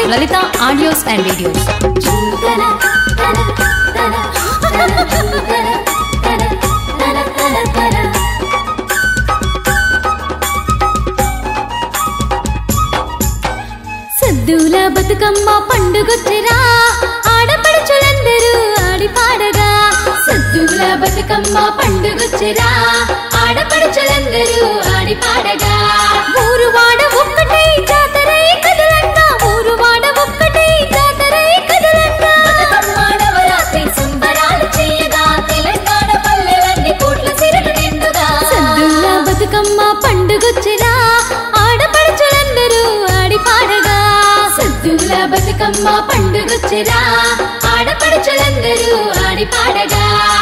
Lalitha audios and videos Saddula Bathukamma పండుగొచ్చరా ఆడపడుచులందరూ ఆడి పాడగా సద్దుల బతుకమ్మ పండుగొచ్చరా ఆడపడుచులందరూ ఆడి పాడగా ఊరు వాడ ఒక్కటే జాతరై కదలంగా ఊరు వాడ ఒక్కటే జాతరై కదలంగా నవరాత్రి సంబరాలు చేయగా తెలంగాణ పల్లెలన్నీ కోట్ల సిరలు నిండుగా సద్దుల బతుకమ్మ పండుగొచ్చరా ఆడపడుచులందరూ ఆడి పాడగా సద్దుల బతుకమ్మ పండుగొచ్చరా ఆడపడుచులందరూ ఆడి పాడగా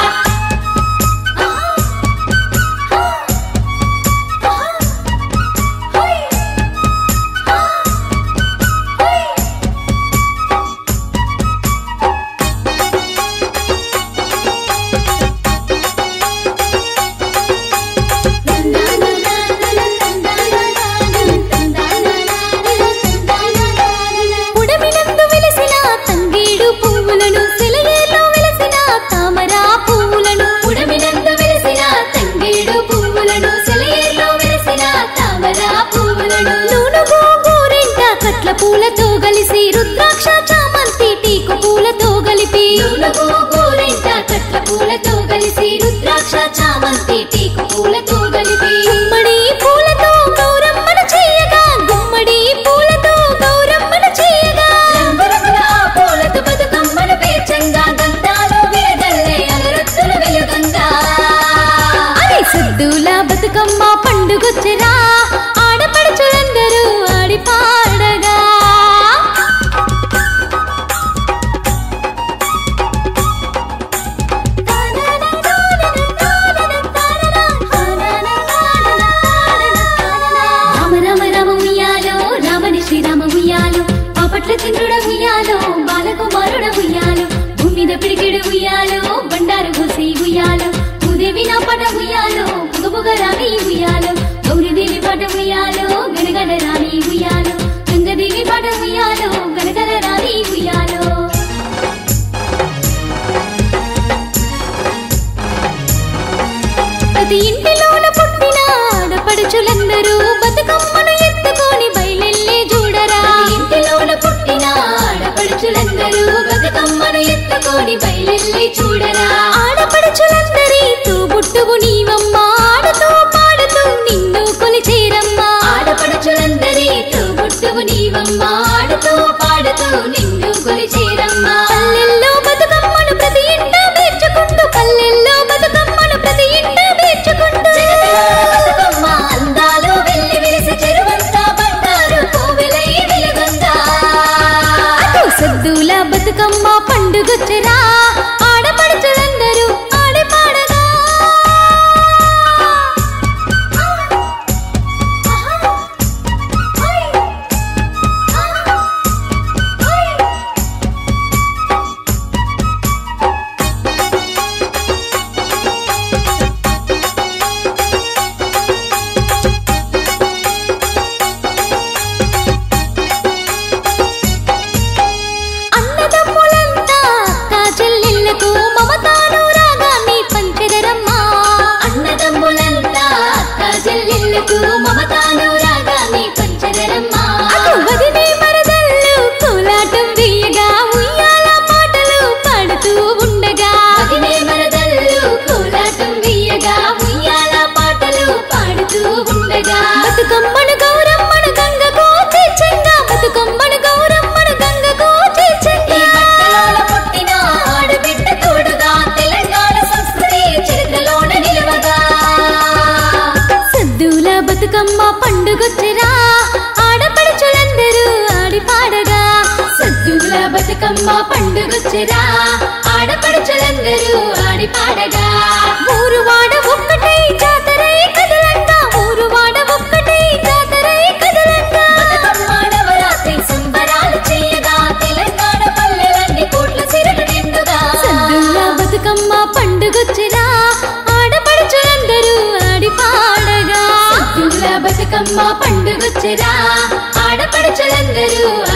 ఉడమినందు వెలసిన తంగేడు పువ్వులను సెలయేలో వెలసిన తామర పువ్వులను ఉడమినందు వెలసిన తంగేడు పువ్వులను సెలయేలో వెలసిన తామర పువ్వులను నూనుగు గోరింట కట్ల పూలతో కలిసి రుద్రాక్ష చామంతి టీకు పూలతో కలిపి నూనుగు గోరింట కట్ల పూలతో కలిసి రుద్రాక్ష చామంతి టీకు పూలతో కలిపి గుమ్మడి పూలతో గౌరమ్మను చేయగా గుమ్మడి పూలతో గౌరమ్మను చేయగా రంగురంగుల ఆ పూలతో బతుకమ్మను పేర్చంగా గంధాలు విరగల్లే అగరొత్తులు వెలుగంగా అరే సద్దుల బతుకమ్మ పండుగొచ్చరా ఆడపడుచులందరూ ఆడి పాడగా రామ రామ రామ ఉయ్యాలో రామని శ్రీరామ ఉయ్యాలో పాపట్ల చంద్రుడ ఉయ్యాలో బాలకుమారుడ ఉయ్యాలో భూమి మీద పిడికిడు ఉయ్యాలో బండారు భూసి ఉయ్యాలో భూదేవి నా పట ఉయ్యాలో పుగపుగ రాణి ఉయ్యాలో గౌరీదేవి పట ఉయ్యాలో గణగణ రాణి ఉయ్యాలో గంగదేవి పట ఉయ్యాలో గణగణ రాణి ఉయ్యాలో ప్రతి ఇంటిలోన పుట్టిన ఆడపడుచులందరూ బతుకమ్మను ఎత్తుకొని బయలెళ్ళి చూడరా ఇంటిలోన పుట్టిన ఆడపడుచులందరూ బతుకమ్మను ఎత్తుకొని బయలెళ్ళి చూడరా ఆడపడుచులందరి తోబుట్టువు నీవమ్మ ఆడుతూ పాడుతూ నిన్ను కొలిచేరమ్మా ఆడపడుచులందరి తోబుట్టువు నీవమ్మ ఆడుతూ పాడుతూ నిన్ను కొలిచేరమ్మా పల్లెల్లో బతుకమ్మను ప్రతి ఇంట పేర్చుకుంటూ పల్లెల్లో బతుకమ్మను ప్రతి ఇంట పేర్చుకుంటూ బతుకమ్మ అందాలు వెళ్ళి వెలిసి చెరువంతా బంగారు కోవెలై వెలుగంగా అటు సద్దుల బతుకమ్మ పండుగొచ్చరా ఆడపడుచులందరూ ఆడి పాడగా అన్నదమ్ములంతా అక్కా చెల్లెళ్ళకు మమతాను రాగాన్ని పంచెదరమ్మా అన్నదమ్ములంతా అక్కా చెల్లెళ్ళకు మమతాను రాగాన్ని పంచెదరమ్మా వదినే మరదళ్ళు కోలాటం వేయగా ఉయ్యాల పాటలు పాడుతూ ఉండగా వదినే మరదళ్ళు కోలాటం వేయగా ఉయ్యాల పాటలు పాడుతూ ఉండగా బతుకమ్మను గౌరమ్మను గంగకు తీర్చంగా బతుకమ్మను గౌరమ్మను గంగకు తీర్చంగా పుట్టిన ఆడబిడ్డ తోడుగా తెలంగాణ సంస్కృతి చరిత్రలోన నిలవగా సద్దుల బతుకమ్మ పండుగొచ్చరా ఆడపడుచులందరూ ఆడి పాడగా సద్దుల బతుకమ్మ పండుగొచ్చరా ఆడపడుచులందరూ ఆడి పాడగా ఊరు వాడ ఒక్కటే జాతరై కదలంగా ఊరు వాడ ఒక్కటే జాతరై కదలంగా బతుకమ్మ నవరాత్రి సంబరాలు చేయగా తెలంగాణ పల్లెలన్నీ కోట్ల సిరలు నిండుగా సద్దుల బతుకమ్మ పండుగొచ్చరా ఆడపడుచులందరూ ఆడి పాడగా సద్దుల బతుకమ్మ పండుగొచ్చరా ఆడపడుచులందరూ